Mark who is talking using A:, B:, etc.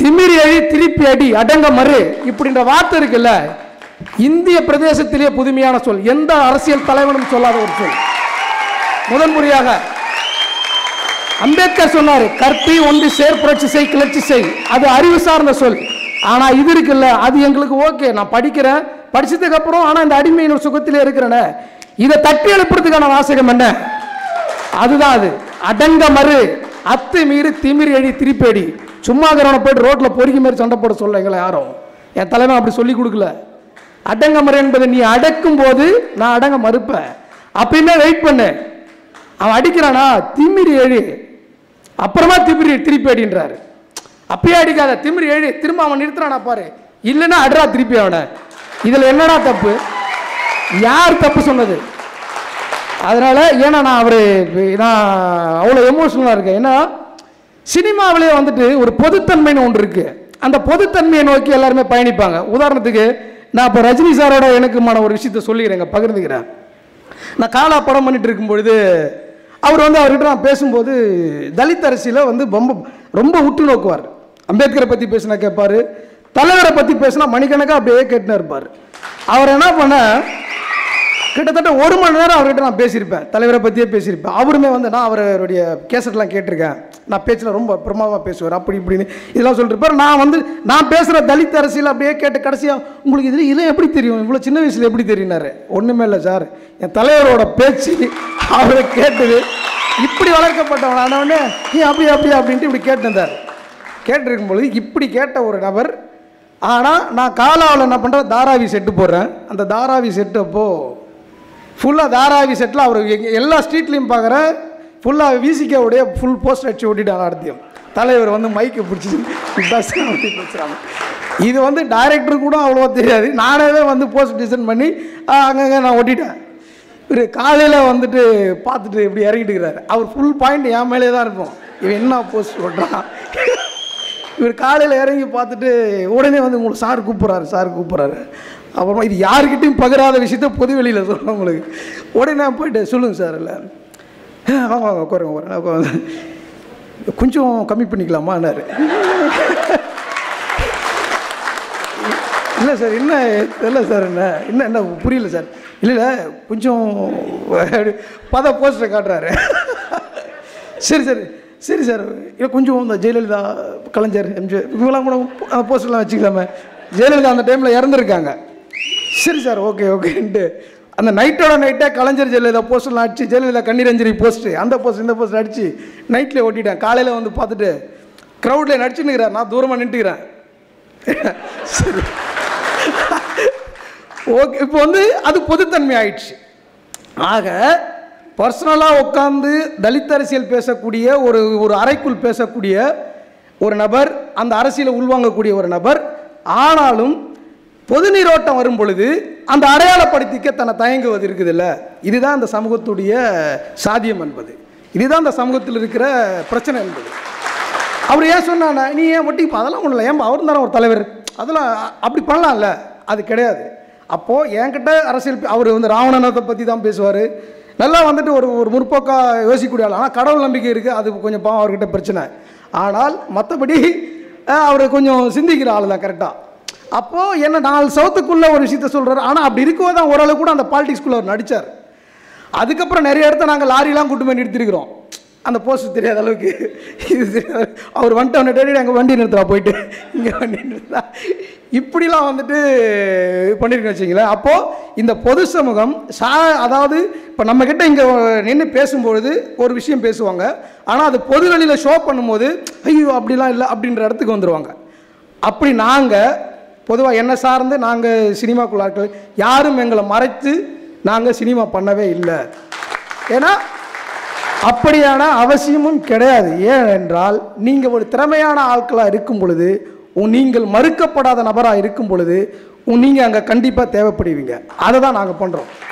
A: திமிரி அழி திருப்பி அடி அடங்க மறு இப்படின்ற வார்த்தை இருக்குல்ல இந்திய பிரதேசத்திலே புதுமையான சொல் எந்த அரசியல் தலைவனும் சொல்லாத ஒரு சொல் முதல் முறையாக அம்பேத்கர் சொன்னாரு கற்பி ஒன்று சேர் புரட்சி செய் கிளர்ச்சி செய் அது அறிவு சார்ந்த சொல் ஆனா இது இருக்குல்ல அது எங்களுக்கு ஓகே நான் படிக்கிறேன் படிச்சதுக்கு அப்புறம் ஆனா இந்த அடிமையின் சுகத்திலே இருக்கிறேனே இதை தட்டி எழுப்புறதுக்கான வாசகம் என்ன அதுதான் அது அடங்க மறு அத்து மீறி திமிரி அடி திருப்பி அடி சும்மா இருக்கிறவனை போயிட்டு ரோட்ல பொறுக்கி மாதிரி சண்டை போட சொல்ல எங்களை யாரும் என் தலைவன் அப்படி சொல்லி கொடுக்கல அடங்க மறு என்பதை நீ அடக்கும் போது நான் அடங்க மறுப்பேன் அப்பயுமே வெயிட் பண்ணு அவன் அடிக்கிறானா திமிரி எழு அப்புறமா திமிரி திருப்பி அடின்றாரு அப்பயே அடிக்காத திமிரி எழு திரும்ப அவன் நிறுத்துறானா பாரு இல்லைன்னா அட்ரா திருப்பி அவனை இதுல என்னடா தப்பு யார் தப்பு சொன்னது அதனால ஏன்னா நான் அவரு நான் அவ்வளோ எமோஷனலாக இருக்கேன் ஏன்னா சினிமாவிலே வந்துட்டு ஒரு பொதுத்தன்மைன்னு ஒன்று இருக்கு அந்த பொதுத்தன்மையை நோக்கி எல்லாருமே பயணிப்பாங்க உதாரணத்துக்கு நான் இப்போ ரஜினி சாரோட எனக்குமான ஒரு விஷயத்த சொல்லிக்கிறேங்க பகிர்ந்துக்கிறேன் நான் காலா படம் பண்ணிட்டு இருக்கும் பொழுது அவர் வந்து அவர்கிட்ட நான் பேசும்போது தலித் அரசியல வந்து ரொம்ப ரொம்ப உற்று நோக்குவார் அம்பேத்கரை பற்றி பேசினா கேட்பாரு தலைவரை பற்றி பேசினா மணிக்கணக்காக அப்படியே கேட்டுன்னு இருப்பார் அவர் என்ன பண்ண கிட்டத்தட்ட ஒரு மணி நேரம் அவர்கிட்ட நான் பேசியிருப்பேன் தலைவரை பற்றியே பேசியிருப்பேன் அவருமே வந்து நான் அவருடைய கேசட்லாம் கேட்டிருக்கேன் நான் பேச்சில் ரொம்ப பிரமாதமாக பேசுவார் அப்படி இப்படின்னு இதெல்லாம் சொல்லிருப்பார் நான் வந்து நான் பேசுகிற தலித் அரசியல் அப்படியே கேட்டு கடைசியாக உங்களுக்கு இதில் இதெல்லாம் எப்படி தெரியும் இவ்வளோ சின்ன வயசில் எப்படி தெரியினாரு ஒன்றுமே இல்லை சார் என் தலைவரோட பேச்சு அவரை கேட்டது இப்படி வளர்க்கப்பட்டவன் ஆனவொடனே நீ அப்படி அப்படி அப்படின்ட்டு இப்படி கேட்டிருந்தார் கேட்டிருக்கும் பொழுது இப்படி கேட்ட ஒரு நபர் ஆனால் நான் காலாவில் என்ன பண்ணுறேன் தாராவி செட்டு போடுறேன் அந்த தாராவி செட்டு அப்போது ஃபுல்லாக தாராவி செட்டில் அவர் எங்க- எல்லா ஸ்ட்ரீட்லேயும் பார்க்குற ஃபுல்லாக விசிகேவுடைய ஃபுல் போஸ்ட் அடிச்சு ஓட்டிட்டாங்க அடுத்தையும் தலைவர் வந்து மைக்கை பிடிச்சி பேசுகிறாங்க அப்படி பேசுகிறாங்க இது வந்து டைரக்டர் கூட அவ்வளோ தெரியாது நானாவே வந்து போஸ்ட் டிசைன் பண்ணி அங்கங்கே நான் ஒட்டிட்டேன் இவர் காலையில் வந்துட்டு பார்த்துட்டு இப்படி இறங்கிட்டு இருக்கிறாரு அவர் ஃபுல் பாயிண்ட் என் மேலே தான் இருக்கும் இவன் என்ன போஸ்ட் ஓட்டுறான் இவர் காலையில் இறங்கி பார்த்துட்டு உடனே வந்து உங்களுக்கு சார் கூப்பிட்றாரு சார் கூப்பிட்றாரு அப்புறமா இது யாருக்கிட்டையும் பகிராத விஷயத்த பொது வெளியில் சொல்கிறேன் உங்களுக்கு உடனே நான் போயிட்டு சொல்லுங்கள் சார் இல்லை வாங்க வாங்க உட்காருங்க உட்காருங்க உட்காருங்க. கொஞ்சம் கம்மி பண்ணிக்கலாமான்னாரு இல்லை சார் என்ன இல்லை சார் என்ன என்ன என்ன புரியல சார் இல்லை இல்லை கொஞ்சம் அப்படி பத போஸ்டரை காட்டுறாரு சரி சரி சரி சார் இல்லை கொஞ்சம் இந்த ஜெயலலிதா கலைஞர் எம்ஜிஆர் இவங்கெல்லாம் கூட அந்த போஸ்டர்லாம் வச்சுக்கலாமே ஜெயலலிதா அந்த டைமில் இறந்துருக்காங்க சரி சார் ஓகே ஓகேன்ட்டு அந்த நைட்டோட நைட்டே கலைஞர் ஜெயலலிதா போஸ்டர்லாம் அடிச்சு ஜெயலலிதா கண்ணீரஞ்சலி போஸ்ட்டு அந்த போஸ்ட் இந்த போஸ்ட் அடிச்சு நைட்லேயே ஓட்டிட்டேன் காலையில் வந்து பார்த்துட்டு க்ரௌடில் நடிச்சுன்னுக்கிறேன் நான் தூரமாக நின்றுக்கிறேன் சரி ஓகே இப்போ வந்து அது பொதுத்தன்மை ஆயிடுச்சு ஆக பர்சனலாக உட்காந்து தலித் அரசியல் பேசக்கூடிய ஒரு ஒரு அறைக்குள் பேசக்கூடிய ஒரு நபர் அந்த அரசியலை உள்வாங்கக்கூடிய ஒரு நபர் ஆனாலும் பொது நீரோட்டம் வரும் பொழுது அந்த அடையாளப்படுத்திக்க தன்னை தயங்குவது இருக்குதுல்ல இதுதான் அந்த சமூகத்துடைய சாதியம் என்பது இதுதான் அந்த சமூகத்தில் இருக்கிற பிரச்சனை என்பது அவர் ஏன் சொன்னானா நீ ஏன் ஒட்டிப்பா அதெல்லாம் ஒன்றும் இல்லை ஏன் அவர் தானே ஒரு தலைவர் அதெல்லாம் அப்படி பண்ணலாம்ல அது கிடையாது அப்போது என்கிட்ட அரசியல் அவர் வந்து ராவணனத்தை பற்றி தான் பேசுவார் நல்லா வந்துட்டு ஒரு ஒரு முற்போக்கா யோசிக்கக்கூடிய ஆள் ஆனால் கடவுள் நம்பிக்கை இருக்குது அது கொஞ்சம் பாவம் அவர்கிட்ட பிரச்சனை ஆனால் மற்றபடி அவர் கொஞ்சம் சிந்திக்கிற ஆள் தான் கரெக்டாக அப்போது என்ன நாலு சவுத்துக்குள்ளே ஒரு விஷயத்த சொல்கிறாரு ஆனால் அப்படி இருக்கவே தான் ஓரளவு கூட அந்த பாலிடிக்ஸ்குள்ளே அவர் நடித்தார் அதுக்கப்புறம் நிறைய இடத்த நாங்கள் லாரிலாம் கூட்டு போய் நிறுத்திருக்கிறோம் அந்த போஸ்ட் தெரியாத அளவுக்கு இது தெரியாத அவர் வந்துட்டு அவனை டேடி அங்கே வண்டி நிறுத்துறா போயிட்டு இங்கே வண்டி நிறுத்தா இப்படிலாம் வந்துட்டு பண்ணியிருக்கேன் வச்சிங்களேன் அப்போது இந்த பொது சமூகம் சா அதாவது இப்போ நம்மக்கிட்ட இங்கே நின்று பேசும்பொழுது ஒரு விஷயம் பேசுவாங்க ஆனால் அது பொது வெளியில் ஷோ பண்ணும்போது ஐயோ அப்படிலாம் இல்லை அப்படின்ற இடத்துக்கு வந்துடுவாங்க அப்படி நாங்கள் பொதுவாக என்ன சார்ந்து நாங்கள் சினிமாக்குள்ளார்கள் யாரும் எங்களை மறைத்து நாங்கள் சினிமா பண்ணவே இல்லை ஏன்னா அப்படியான அவசியமும் கிடையாது ஏனென்றால் நீங்கள் ஒரு திறமையான ஆட்களாக இருக்கும் பொழுது உ- நீங்கள் மறுக்கப்படாத நபராக இருக்கும் பொழுது நீங்கள் அங்கே கண்டிப்பாக தேவைப்படுவீங்க அதை தான் நாங்கள் பண்ணுறோம்